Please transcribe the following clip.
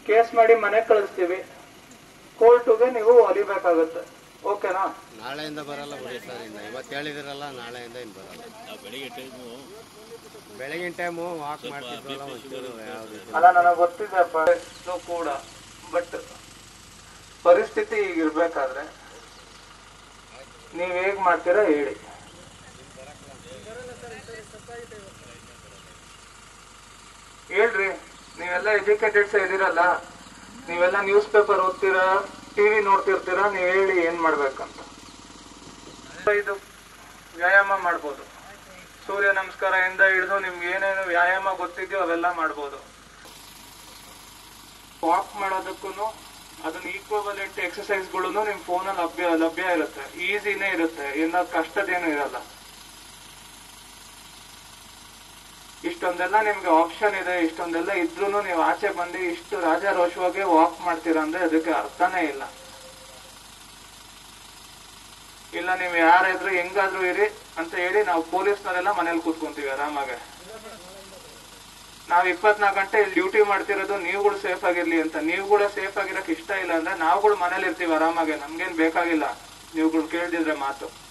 case ಮಾಡಿ ಮನೆಗೆ ಕಳಿಸ್ತೀವಿ ಕೋರ್ಟುಗೆ ನೀವು ಹೊಲಿಬೇಕಾಗತ್ತೆ ಓಕೆನಾ ನಾಳೆಯಿಂದ ಬರಲ್ಲ ಬಿಡಿ ಸರ್ ಇನ್ನು ಇವತ್ತು ಹೇಳಿದಿರಲ್ಲ ನಾಳೆಯಿಂದ ಇನ್ನು ಬರಲ್ಲ ಬೆಳಿಗ್ಗೆ ಟೈಮು ಬೆಳಗಿನ ಟೈಮು ವಾಕ್ ಮಾಡ್ತಿದ್ವಲ್ಲ ಒಂಚೂರು ಯಾವ ರೀತಿ ಅಲ್ಲ ನನಗೆ ಗೊತ್ತಿದೆ ಇದು ಕೂಡ ಬಟ್ ಪರಿಸ್ಥಿತಿ ಈಗ ಇರ್ಬೇಕಾದ್ರೆ ನೀವ್ ಹೇಗ್ ಮಾಡ್ತೀರಾ ಹೇಳಿ ಹೇಳ್ರಿ ನೀವೆಲ್ಲ ಎಜುಕೇಟೆಡ್ಸ್ ಇದೀರಲ್ಲ ನೀವೆಲ್ಲ ನ್ಯೂಸ್ ಪೇಪರ್ ಓದ್ತೀರಾ ಟಿವಿ ನೋಡ್ತಿರ್ತೀರಾ ನೀವ್ ಹೇಳಿ ಏನ್ ಮಾಡ್ಬೇಕಂತ ಇದು ವ್ಯಾಯಾಮ ಮಾಡ್ಬೋದು ಸೂರ್ಯ ನಮಸ್ಕಾರದಿಂದ ಹಿಡಿದು ನಿಮ್ಗೆ ಏನೇನು ವ್ಯಾಯಾಮ ಗೊತ್ತಿದೆಯೋ ಅವೆಲ್ಲ ಮಾಡ್ಬೋದು ವಾಕ್ ಮಾಡೋದಕ್ಕೂ ಅದನ್ನ ಈಕ್ವಲೆಂಟ್ ಎಕ್ಸಸೈಸ್ಗಳು ನಿಮ್ ಫೋನಲ್ಲಿ ಲಭ್ಯ ಲಭ್ಯ ಇರುತ್ತೆ ಈಸಿನೇ ಇರುತ್ತೆ ಏನೋ ಕಷ್ಟದೇನು ಇರಲ್ಲ ಇಷ್ಟೊಂದೆಲ್ಲ ನಿಮ್ಗೆ ಆಪ್ಷನ್ ಇದೆ ಇಷ್ಟೊಂದೆಲ್ಲ ಇದ್ರೂ ನೀವು ಆಚೆ ಬಂದು ಇಷ್ಟು ರಾಜಾರೋಷವಾಗಿ ವಾಕ್ ಮಾಡ್ತೀರಾ ಅಂದ್ರೆ ಅದಕ್ಕೆ ಅರ್ಥನೇ ಇಲ್ಲ ಇಲ್ಲ ನೀವು ಯಾರಾದ್ರೂ ಹೆಂಗಾದ್ರೂ ಇರಿ ಅಂತ ಹೇಳಿ ನಾವು ಪೊಲೀಸ್ನವರೆಲ್ಲ ಮನೇಲಿ ಕೂತ್ಕೊಂತೀವಿ ಆರಾಮಾಗೆ ನಾವ್ ಇಪ್ಪತ್ನಾಲ್ಕು ಗಂಟೆ ಇಲ್ಲಿ ಡ್ಯೂಟಿ ಮಾಡ್ತಿರೋದು ನೀವುಗಳು ಸೇಫ್ ಆಗಿರ್ಲಿ ಅಂತ ನೀವುಗಳು ಸೇಫ್ ಆಗಿರಕ್ ಇಷ್ಟ ಇಲ್ಲ ಅಂದ್ರೆ ನಾವುಗಳು ಮನೇಲಿ ಇರ್ತೀವಿ ಆರಾಮಾಗೆ ನಮ್ಗೇನ್ ಬೇಕಾಗಿಲ್ಲ ನೀವುಗಳು ಕೇಳ್ದಿದ್ರೆ ಮಾತು